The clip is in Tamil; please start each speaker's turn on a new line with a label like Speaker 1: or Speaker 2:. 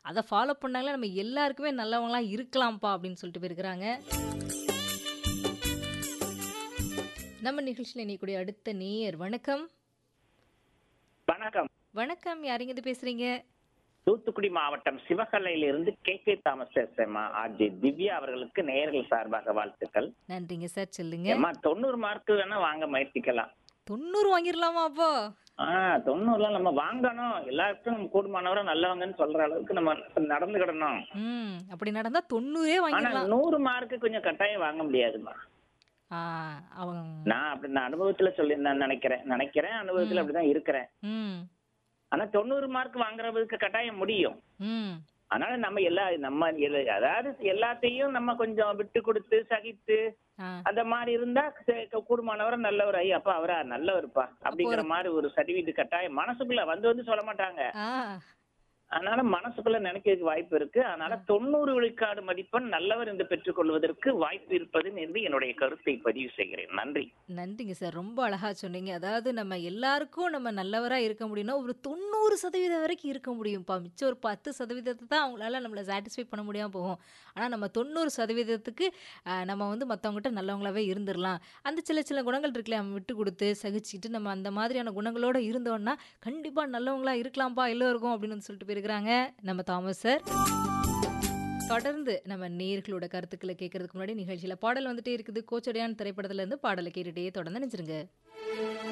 Speaker 1: அத ஃபாலோ பண்ணாங்களே நம்ம எல்லாருக்குமே நல்லவங்களா இருக்கலாம்ப்பா அப்படின்னு சொல்லிட்டு போயிருக்கிறாங்க. நம்ம நிகழ்ச்சியில இணையக்கூடிய அடுத்த நேயர் வணக்கம்.
Speaker 2: வணக்கம்.
Speaker 1: வணக்கம். யாருங்க இது பேசுறீங்க?
Speaker 2: தூத்துக்குடி மாவட்டம் சிவகலையிலிருந்து கே கே தாமஸ் பேசுறேம்மா. ஆர்ஜே திவ்யா அவர்களுக்கு நேயர்கள் சார்பாக வாழ்த்துக்கள்.
Speaker 1: நன்றிங்க சார். சொல்லுங்க.
Speaker 2: ஏம்மா 90 மார்க் வேணா வாங்க முயற்சிக்கலாம்.
Speaker 1: 90 வாங்கிரலாமா அப்போ?
Speaker 2: ஆ 90லாம் நம்ம வாங்கணும். எல்லாருக்கும் நம்ம கூடுமானவரை நல்லவங்கன்னு சொல்ற அளவுக்கு நம்ம நடந்துக்கிடணும்.
Speaker 1: ம். அப்படி நடந்தா 90ஏ
Speaker 2: ஆனா
Speaker 1: வாங்கிரலாம்.
Speaker 2: 100 மார்க் கொஞ்சம் கட்டாயம் வாங்க முடியாதும்மா.
Speaker 1: ஆ. அவங்க
Speaker 2: நான் அப்படி நான் அனுபவத்துல சொல்லி நான் நினைக்கிறேன். நினைக்கிறேன். அனுபவத்துல
Speaker 1: ம்.
Speaker 2: அப்படிதான் இருக்கிறேன்.
Speaker 1: ம்.
Speaker 2: ஆனா 90 மார்க் வாங்குறதுக்கு கட்டாயம் முடியும்.
Speaker 1: ம்.
Speaker 2: அதனால நம்ம எல்லா நம்ம எல்ல- அதாவது எல்லாத்தையும் நம்ம கொஞ்சம் விட்டு கொடுத்து சகித்து
Speaker 1: ஆ.
Speaker 2: அந்த மாதிரி இருந்தா சே- கூடுமானவரை நல்லவர் ஐயா அப்பா அவரா நல்லவருப்பா அப்படிங்கிற
Speaker 1: ஒரு-
Speaker 2: மாதிரி ஒரு சர்டிபிகேட் கட்டாயம் மனசுக்குள்ள வந்து வந்து சொல்ல மாட்டாங்க
Speaker 1: ஆ.
Speaker 2: அதனால மனசுக்குள்ள நினைக்கிறதுக்கு வாய்ப்பு இருக்கு அதனால தொண்ணூறு விழுக்காடு மதிப்பெண் நல்லவர் என்று பெற்றுக் கொள்வதற்கு வாய்ப்பு இருப்பது என்று என்னுடைய கருத்தை பதிவு செய்கிறேன் நன்றி
Speaker 1: நன்றிங்க சார். ரொம்ப அழகா சொன்னீங்க. அதாவது நம்ம எல்லாருக்கும் நம்ம நல்லவரா இருக்க முடியும்னா, ஒரு 90% வரைக்கும் இருக்க முடியும்ப்பா. மிச்சம் ஒரு 10% தான் அவங்களால நம்மள சாட்டிஸ்ஃபை பண்ண முடியாம போகும். ஆனா நம்ம 90%க்கு அ நம்ம வந்து மத்தவங்ககிட்ட நல்லவங்களாவே இருந்துரலாம். அந்த சில சில குணங்கள் இருக்குல்ல, நம்ம விட்டு குடுத்து, சகிச்சுட்டு நம்ம அந்த மாதிரியான குணங்களோட இருந்தோம்னா, கண்டிப்பா நல்லவங்களா இருக்கலாம்ப்பா எல்லோருக்கும் அப்படின்னு வந்து சொல்லிட்டு போயிருக்கிறாங்க நம்ம தாமஸ் சார். தொடர்ந்து நம்ம நேயர்களோட கருத்துக்கள கேட்கறதுக்கு முன்னாடி நிகழ்ச்சியில பாடல் வந்துட்டே இருக்குது. கோச்சடையான் திரைப்படத்துல இருந்து பாடல கேட்டுட்டே தொடர்ந்து நினைச்சிருங்க.